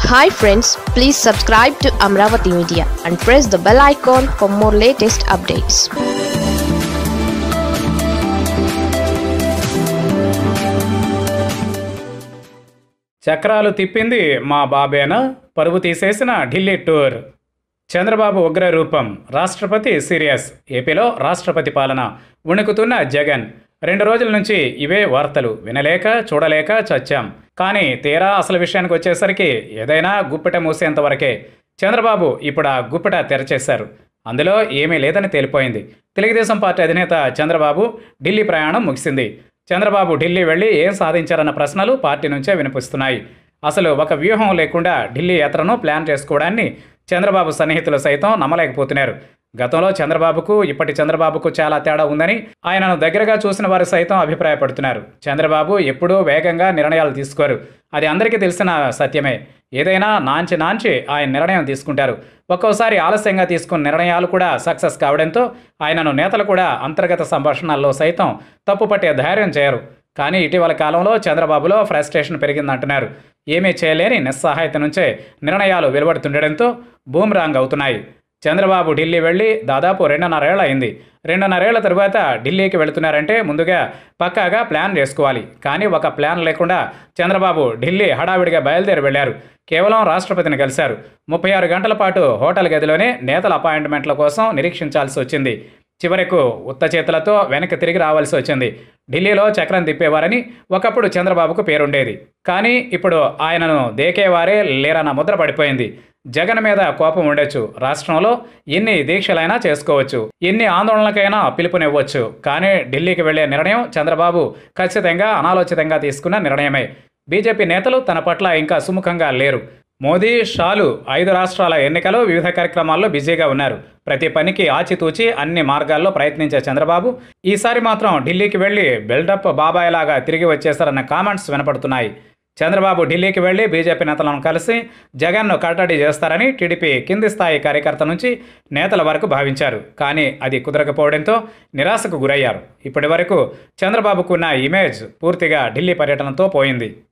hi friends please subscribe to Amaravati media and press the bell icon for more latest updates చక్రాలు తిప్పింది మా బాబేనా పరువు తీసేసిన ఢిల్లీ టూర్ చంద్రబాబు ఉగ్ర రూపం రాష్ట్రపతి సీరియస్ ఏపీలో రాష్ట్రపతి పాలన వణుకుతున్న జగన్ రెండు రోజుల నుంచి ఇవే వార్తలు వినలేక చూడలేక చచ్చాం కానీ తీరా అసలు విషయానికి వచ్చేసరికి ఏదైనా గుప్పిట మూసేంత వరకే చంద్రబాబు ఇప్పుడు ఆ గుప్పిట తెరచేశారు అందులో ఏమీ లేదని తేలిపోయింది తెలుగుదేశం పార్టీ అధినేత చంద్రబాబు ఢిల్లీ ప్రయాణం ముగిసింది చంద్రబాబు ఢిల్లీ వెళ్ళి ఏం సాధించారన్న ప్రశ్నలు పార్టీ నుంచే వినిపిస్తున్నాయి అసలు ఒక వ్యూహం లేకుండా ఢిల్లీ యాత్రను ప్లాన్ చేసుకోవడాన్ని చంద్రబాబు సన్నిహితులు సైతం నమ్మలేకపోతున్నారు గతంలో చంద్రబాబుకు ఇప్పటి చంద్రబాబుకు చాలా తేడా ఉందని ఆయనను దగ్గరగా చూసిన వారు సైతం అభిప్రాయపడుతున్నారు చంద్రబాబు ఎప్పుడూ వేగంగా నిర్ణయాలు తీసుకోరు అది అందరికీ తెలిసిన సత్యమే ఏదైనా నాంచి నాంచి ఆయన నిర్ణయం తీసుకుంటారు ఒక్కోసారి ఆలస్యంగా తీసుకున్న నిర్ణయాలు కూడా సక్సెస్ కావడంతో ఆయనను నేతలు కూడా అంతర్గత సంభాషణల్లో సైతం తప్పుపట్టే ధైర్యం చేయరు కానీ ఇటీవల కాలంలో చంద్రబాబులో ఫ్రస్ట్రేషన్ పెరిగిందంటున్నారు ఏమీ చేయలేని నిస్సహాయత నుంచే నిర్ణయాలు వెలువడుతుండడంతో బూమ్రాంగ్ అవుతున్నాయి చంద్రబాబు ఢిల్లీ వెళ్ళి దాదాపు రెండున్నరేళ్ల అయింది రెండున్నరేళ్ల తరువాత ఢిల్లీకి వెళుతున్నారంటే ముందుగా పక్కాగా ప్లాన్ చేసుకోవాలి కానీ ఒక ప్లాన్ లేకుండా చంద్రబాబు ఢిల్లీ హడావిడిగా బయలుదేరి వెళ్లారు కేవలం రాష్ట్రపతిని కలిశారు ముప్పై ఆరు గంటల పాటు హోటల్ గదిలోనే నేతల అపాయింట్మెంట్ల కోసం నిరీక్షించాల్సి వచ్చింది చివరకు ఉత్త చేతులతో వెనక్కి తిరిగి రావాల్సి వచ్చింది ఢిల్లీలో చక్రం తిప్పేవారని ఒకప్పుడు చంద్రబాబుకు పేరుండేది కానీ ఇప్పుడు ఆయనను దేకేవారే లేరన్న ముద్ర పడిపోయింది జగన్ మీద కోపం ఉండొచ్చు రాష్ట్రంలో ఎన్ని దీక్షలైనా చేసుకోవచ్చు ఎన్ని ఆందోళనలకైనా పిలుపునివ్వచ్చు కానీ ఢిల్లీకి వెళ్లే నిర్ణయం చంద్రబాబు ఖచ్చితంగా అనాలోచితంగా తీసుకున్న నిర్ణయమే బీజేపీ నేతలు తన పట్ల ఇంకా సుముఖంగా లేరు మోదీ షాలు ఐదు రాష్ట్రాల ఎన్నికలు వివిధ కార్యక్రమాల్లో బిజీగా ఉన్నారు ప్రతి పనికి ఆచితూచి అన్ని మార్గాల్లో ప్రయత్నించే చంద్రబాబు ఈసారి మాత్రం ఢిల్లీకి వెళ్లి బిల్డప్ బాబాయ్ లాగా తిరిగి వచ్చేశారన్న కామెంట్స్ వినపడుతున్నాయి చంద్రబాబు ఢిల్లీకి వెళ్లి బీజేపీ నేతలను కలిసి జగన్ను కట్టడి చేస్తారని టీడీపీ కింది స్థాయి కార్యకర్త నుంచి నేతల వరకు భావించారు కానీ అది కుదరకపోవడంతో నిరాశకు గురయ్యారు ఇప్పటి వరకు చంద్రబాబుకున్న ఇమేజ్ పూర్తిగా ఢిల్లీ పర్యటనతో పోయింది